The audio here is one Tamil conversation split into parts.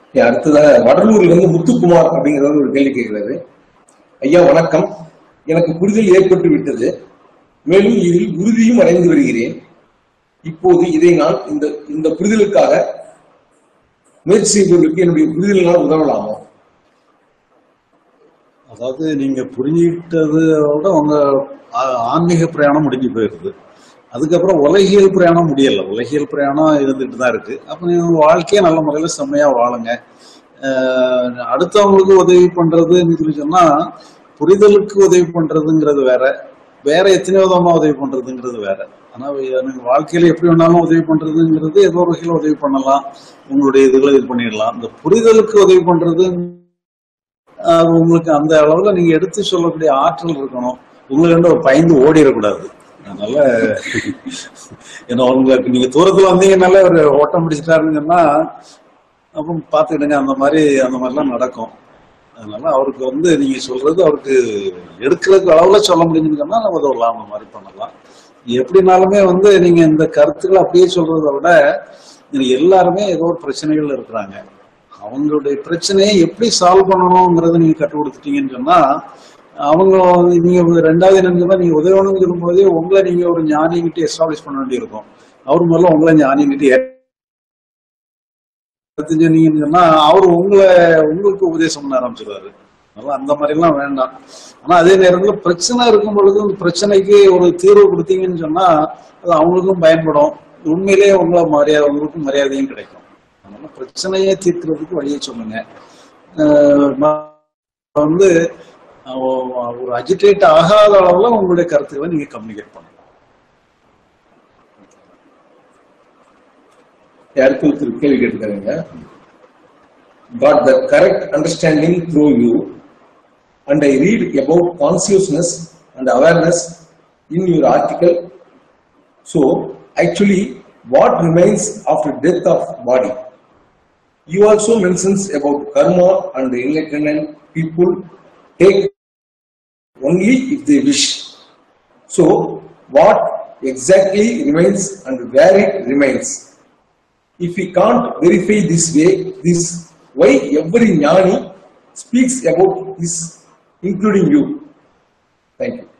Okay, அடுத்ததாக வடலூர்ல இருந்து முத்துக்குமார் அப்படிங்கிறவர் ஒரு கேள்வி கேட்கிறாரு ஐயா வணக்கம் எனக்கு புரிதல் ஏற்பட்டு விட்டது மேலும் இதில் உறுதியும் அடைந்து வருகிறேன் இப்போது இதை நான் இந்த இந்த புரிதலுக்காக முயற்சி செய்வதற்கு என்னுடைய புரிதலினால் உதவலாமா அதாவது நீங்க புரிஞ்சுக்கிட்டதை விட உங்க ஆ- ஆன்மீக பிரயாணம் முடிஞ்சு போயிருது அதுக்கப்புறம் உலகியல் பிரயாணம் முடியல உலகியல் பிரயாணம் இருந்துட்டு தான் இருக்கு அப்ப நீங்க உங்க வாழ்க்கையை நல்ல முறையில செம்மையா வாழுங்க அஹ் அடுத்தவங்களுக்கு உதவி பண்றதுன்னு சொல்லி சொன்னா புரிதலுக்கு உதவி பண்றதுங்கிறது வேற வேற எத்தனை விதமா உதவி பண்றதுங்கிறது வேற ஆனா வே- நீங்க வாழ்க்கையில எப்படி வேணாலும் உதவி பண்றதுங்கிறது ஏதோ ஒரு வகையில உதவி பண்ணலாம் உங்களுடைய இதுகளை இது பண்ணிடலாம் இந்த புரிதலுக்கு உதவி பண்றது அது உங்களுக்கு அந்த அளவுல நீங்க எடுத்து சொல்லக்கூடிய ஆற்றல் இருக்கணும் உங்களுக்கு வந்து ஒரு பயந்து ஓடிடக்கூடாது அதனால ஏன்னா உங்களுக்கு நீங்க தூரத்துல வந்தீங்கனால ஒரு ஓட்டம் பிடிச்சிட்டாருன்னு சொன்னா அப்போ பாத்துக்கிடுங்க அந்த மாதிரி அந்த மாதிரிலாம் நடக்கும் அதனால அவருக்கு வந்து நீங்க சொல்றது அவருக்கு எடுக்கிறதுக்கு அளவுல சொல்ல முடியுதுன்னு சொன்னா நம்ம உதவலாம் அந்த மாதிரி பண்ணலாம் எப்படினாலுமே வந்து நீங்க இந்த கருத்துக்களை அப்படியே சொல்றதை விட இது எல்லாருமே ஏதோ ஒரு பிரச்சனைகள் இருக்கிறாங்க அவங்களுடைய பிரச்சனையை எப்படி சால்வ் பண்ணணுங்கிறத நீங்க கற்றுக் கொடுத்துட்டீங்கன்னு சொன்னா அவங்க வந்து நீங்க வந்து ரெண்டாவது என்னன்னு சொன்னா நீங்க உதவணும்னு சொல்லும்போதே உங்களை நீங்க ஒரு ஞானிகிட்ட எஸ்டாப்ளிஷ் பண்ண வேண்டியிருக்கும் அவர் முதல்ல உங்களை ஞானிகிட்ட சொன்னீங்கன்னு சொன்னா அவர் உங்களை உங்களுக்கு உபதேசம் பண்ண ஆரம்பிச்சிருவாரு அதனால அந்த மாதிரி எல்லாம் வேண்டாம் ஆனா அதே நேரத்துல பிரச்சனை இருக்கும் பொழுது அந்த பிரச்சனைக்கு ஒரு தீர்வு கொடுத்தீங்கன்னு சொன்னா அது அவங்களுக்கும் பயன்படும் உண்மையிலேயே உங்களை மரியாதை உங்களுக்கும் மரியாதையும் கிடைக்கும் அதனால பிரச்சனையை தீர்க்கிறதுக்கு வழியை சொல்லுங்க அஹ் நான் வந்து அஹ் ஒரு அஜிடேட் ஆகாத அளவுல உங்களுடைய கருத்துக்களை நீங்க கம்யூனிகேட் பண்ணணும் யாருக்கு ஒருத்தர் கேள்வி கேட்டிருக்காங்க got the correct understanding through you and I read about consciousness and awareness in your article. So actually what remains after death of body? You also mentions about karma and the enlightenment people take only if they wish. So what exactly remains and where it remains? If we can't verify this way, this why every jnani speaks about this, including you. Thank you.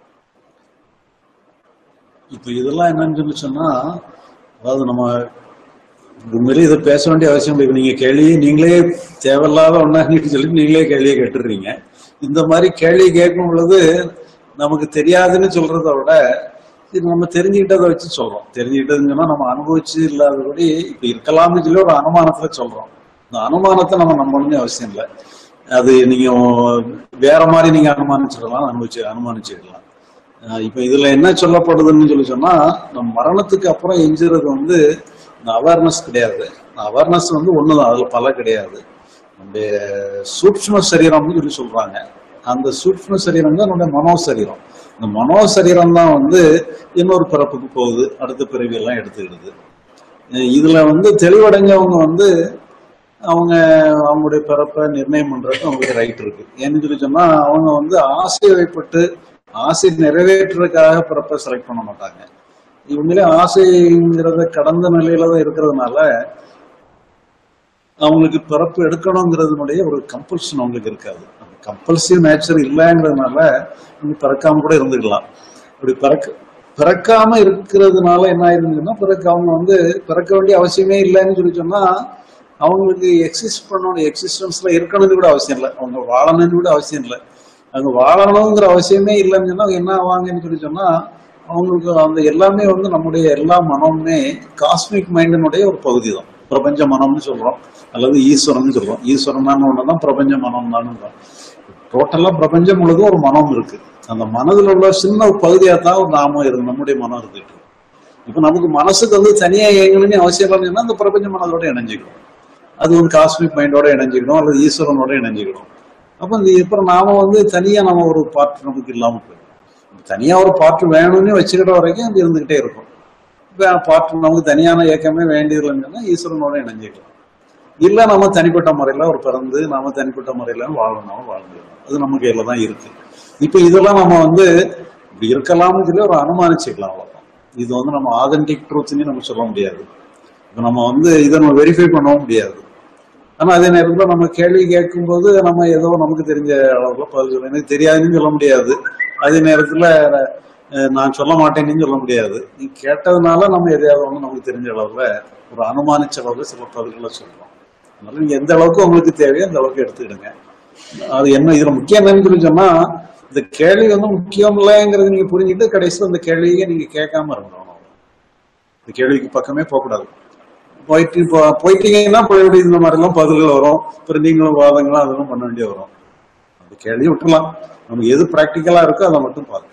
இப்ப இதெல்லாம் என்னன்னு சொல்லி சொன்னா அதாவது நம்ம உண்மையிலே இதை பேச வேண்டிய அவசியம் இல்லை இப்ப நீங்க கேள்வி நீங்களே தேவையில்லாத ஒன்னான்னு சொல்லி நீங்களே கேள்வியை கேட்டுடுறீங்க இந்த மாதிரி கேள்வி கேட்கும் பொழுது நமக்கு தெரியாதுன்னு சொல்றதை விட இது நம்ம தெரிஞ்சுக்கிட்டதை வச்சு சொல்றோம் தெரிஞ்சுக்கிட்டதுன்னு சொன்னா நம்ம அனுபவிச்சு இல்லாதபடி இப்ப இருக்கலாம்னு சொல்லி ஒரு அனுமானத்துல சொல்றோம் இந்த அனுமானத்தை நம்ம நம்பணும்னு அவசியம் இல்லை அது நீங்க வேற மாதிரி நீங்க அனுமானிச்சிடலாம் அனுபவிச்சு அனுமானிச்சிடலாம் அஹ் இப்ப இதுல என்ன சொல்லப்படுதுன்னு சொல்லி சொன்னா நம்ம மரணத்துக்கு அப்புறம் எஞ்சுறது வந்து இந்த அவேர்னஸ் கிடையாது அவேர்னஸ் வந்து ஒண்ணுதான் அதுல பல கிடையாது நம்முடைய சூக்ஷ்ம சரீரம்னு சொல்லி சொல்றாங்க அந்த சூக்ஷ்ம சரீரம் தான் நம்முடைய மனோ சரீரம் இந்த மனோ சரீரம் தான் வந்து இன்னொரு பிறப்புக்கு போகுது அடுத்த பிறவி எல்லாம் எடுத்துக்கிடுது அஹ் இதுல வந்து தெளிவடைஞ்சவங்க வந்து அவங்க அவங்களுடைய பிறப்பை நிர்ணயம் பண்றதுக்கு அவங்களுக்கு ரைட் இருக்கு ஏன்னு சொல்லி சொன்னா அவங்க வந்து ஆசை வைப்பட்டு ஆசை நிறைவேற்றுறதுக்காக பிறப்பை செலக்ட் பண்ண மாட்டாங்க உண்மையிலே ஆசைங்கிறத கடந்த நிலையில தான் இருக்கிறதுனால அவங்களுக்கு பிறப்பு எடுக்கணுங்கிறதுனுடைய ஒரு கம்பல்ஷன் அவங்களுக்கு இருக்காது கம்பல்சிவ் நேச்சர் இல்லைங்கிறதுனால அவங்க பிறக்காம கூட இருந்துக்கலாம் அப்படி பிறக்க பிறக்காம இருக்கிறதுனால என்ன ஆயிருந்துச்சுன்னா பிறக்க அவங்க வந்து பிறக்க வேண்டிய அவசியமே இல்லைன்னு சொல்லி சொன்னா அவங்களுக்கு எக்ஸிஸ்ட் பண்ணணும் எக்ஸிஸ்டன்ஸ்ல இருக்கணும்னு கூட அவசியம் இல்லை அவங்க வாழணும்னு கூட அவசியம் இல்லை அவங்க வாழணுங்கிற அவசியமே இல்லைன்னு சொன்னா அவங்க என்ன ஆவாங்கன்னு சொல்லி சொன்னா அவங்களுக்கு அந்த எல்லாமே வந்து நம்முடைய எல்லா மனமுமே காஸ்மிக் மைண்டினுடைய ஒரு பகுதி தான் பிரபஞ்ச மனம்னு சொல்றோம் அல்லது ஈஸ்வரன் சொல்றோம் ஈஸ்வரனான ஒண்ணுதான் பிரபஞ்ச மனம் தான் டோட்டலா பிரபஞ்சம் முழுதும் ஒரு மனம் இருக்கு அந்த மனதில் உள்ள சின்ன ஒரு பகுதியா தான் ஒரு நாமம் இருக்கு நம்முடைய மனம் இருந்துட்டு இருக்கு. இப்ப நமக்கு மனசுக்கு வந்து தனியா இயங்கணும்னு அவசியம் இல்லைன்னா அந்த பிரபஞ்ச மனதோட இணைஞ்சுக்கணும் அது ஒரு காஸ்மிக் மைண்டோட இணைஞ்சுக்கணும் அல்லது ஈஸ்வரனோட இணைஞ்சுக்கணும் அப்ப இந்த அப்புறம் நாம வந்து தனியா நம்ம ஒரு பார்ட் நமக்கு இல்லாம போயிடும் தனியா ஒரு பார்ட் வேணும்னு வச்சுக்கிற வரைக்கும் அது இருந்துகிட்டே இருக்கும் பார்ட் நமக்கு தனியான இயக்கமே வேண்டியதில்லைன்னு சொன்னா ஈஸ்வரனோட இணைஞ்சுக்கலாம் இல்ல நம்ம தனிப்பட்ட முறையில ஒரு பிறந்து நாம தனிப்பட்ட முறையில வாழணும் வாழ்ந்துடணும் அது நம்ம கையில தான் இருக்கு இப்ப இதெல்லாம் நம்ம வந்து இப்படி இருக்கலாம்னு சொல்லி ஒரு அனுமானிச்சுக்கலாம் அவ்வளவுதான் இது வந்து நம்ம ஆதென்டிக் ட்ரூத்னு நம்ம சொல்ல முடியாது இப்ப நம்ம வந்து இதை நம்ம வெரிஃபை பண்ணவும் முடியாது ஆனா அதே நேரத்துல நம்ம கேள்வி கேட்கும்போது நம்ம ஏதோ நமக்கு தெரிஞ்ச அளவுல பதில் சொல்லணும். எனக்கு தெரியாதுன்னு சொல்ல முடியாது அதே நேரத்துல அஹ், நான் சொல்ல மாட்டேன்னு சொல்ல முடியாது நீ கேட்டதுனால நம்ம எதையாவது ஒண்ணு நமக்கு தெரிஞ்ச அளவுல ஒரு அனுமானிச்ச அளவுல சில பதில்களை சொல்றோம் அதனால நீங்க எந்த அளவுக்கு உங்களுக்கு தேவையோ அந்த அளவுக்கு எடுத்துக்கிடுங்க அது என்ன இதுல முக்கியம் என்னன்னு சொல்லி சொன்னா இந்த கேள்வி வந்து முக்கியம் இல்லைங்கிறது நீங்க புரிஞ்சுட்டு கடைசியில் இந்த கேள்வியை நீங்க கேட்காம இருக்கணும் இந்த கேள்விக்கு பக்கமே போகக்கூடாது போயிட்டு இப்போ போயிட்டீங்கன்னா போய் இந்த மாதிரி எல்லாம் பதில்கள் வரும் அப்புறம் நீங்களும் வாதங்களும் அதெல்லாம் பண்ண வேண்டிய வரும் அந்த கேள்வியை விட்டுலாம் நமக்கு எது ப்ராக்டிக்கலா இருக்கோ அதை மட்டும் பார்க்கணும்